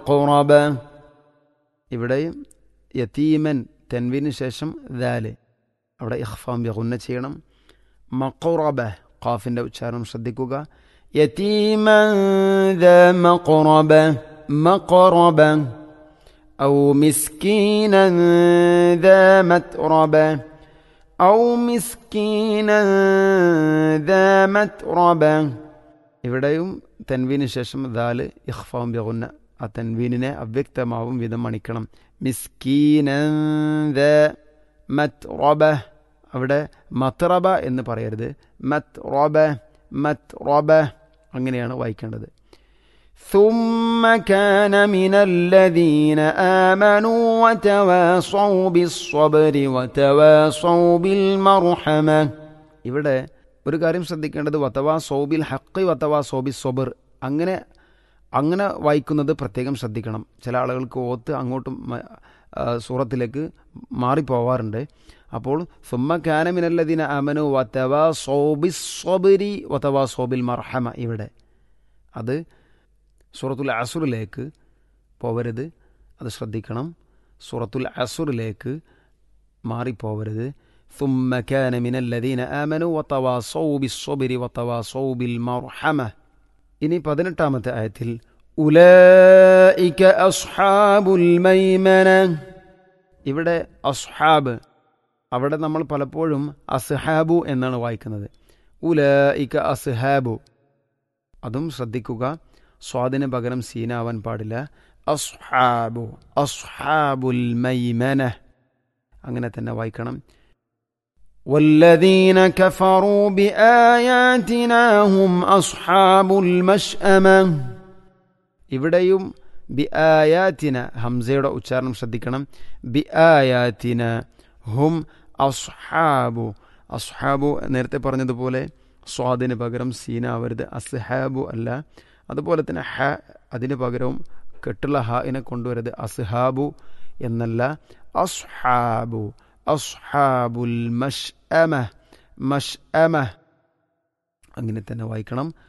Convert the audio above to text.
മഖറബ ഇവിടെയും യതീമൻ തെൻവിന് ശേഷം ദാല് അവിടെ ഇഖ്ഫാം ബിഗുന്ന ചെയ്യണം മഖറബ ഖാഫിൻ്റെ ഉച്ചാരണം ശ്രദ്ധിക്കുക യതീമൻ ദ മഖറബ മഖറബ أو مسكينا ذا متربة أو مسكينا ذا متربة ഇവിടെയും തെൻവീന് ശേഷം ദാല് ഇഖ്ഫാം ബിഗുന്ന ആ തെൻവീനിനെ അവ്യക്തമാവും വിധം മണിക്കണം മിസ്കീന മത് റോബ അവിടെ മത്രബ എന്ന് പറയരുത് മത് റോബ മത് റോബ അങ്ങനെയാണ് വായിക്കേണ്ടത് ثم كان من الذين آمنوا وتواصوا بالصبر وتواصوا بالمرحمة ഇവിടെ ഒരു കാര്യം ശ്രദ്ധിക്കേണ്ടത് വത്തവാ സോബിൽ ഹക്കി വത്തവാ സോബി സൊബർ അങ്ങനെ അങ്ങനെ വായിക്കുന്നത് പ്രത്യേകം ശ്രദ്ധിക്കണം ചില ആളുകൾക്ക് ഓത്ത് അങ്ങോട്ടും സൂറത്തിലേക്ക് മാറിപ്പോവാറുണ്ട് അപ്പോൾ സുമ്മ കാനമിനല്ലതിന അമനു വത്തവാ സോബി സൊബരി വത്തവാ സോബിൽ മർഹമ ഇവിടെ അത് സൂറത്തുൽ അസുറിലേക്ക് പോവരുത് അത് ശ്രദ്ധിക്കണം സൂറത്തുൽ അസുറിലേക്ക് മാറിപ്പോവരുത് ثم كان من الذين آمنوا وتواصوا بالصبر وتواصوا بالمرحمة ഇനി പതിനെട്ടാമത്തെ ആയത്തിൽ ഉലൈക അസ്ഹാബുൽ മൈമന ഇവിടെ അസ്ഹാബ് അവിടെ നമ്മൾ പലപ്പോഴും അസ്ഹാബു എന്നാണ് വായിക്കുന്നത് ഉലൈക അസ്ഹാബു അതും ശ്രദ്ധിക്കുക സ്വാദിന് പകരം സീനാവാൻ പാടില്ല അസ്ഹാബു അസ്ഹാബുൽ മൈമന അങ്ങനെ തന്നെ വായിക്കണം والذين كفروا بآياتنا هم أصحاب المشأمة ഇവിടെയും ബി ആയാത്തിന ഹംസയുടെ ഉച്ചാരണം ശ്രദ്ധിക്കണം ബി ആയാത്തിന ഹും അസ്ഹാബു അസ്ഹാബു നേരത്തെ പറഞ്ഞതുപോലെ സ്വാദിന് പകരം സീനാവരുത് അസ്ഹാബു അല്ല അതുപോലെ തന്നെ ഹ അതിന് പകരവും കെട്ടുള്ള ഹാഇനെ കൊണ്ടുവരരുത് അസ്ഹാബു എന്നല്ല അസ്ഹാബു അസ്ഹാബുൽ മഷ് അമ മഷ് അമ അങ്ങനെ തന്നെ വായിക്കണം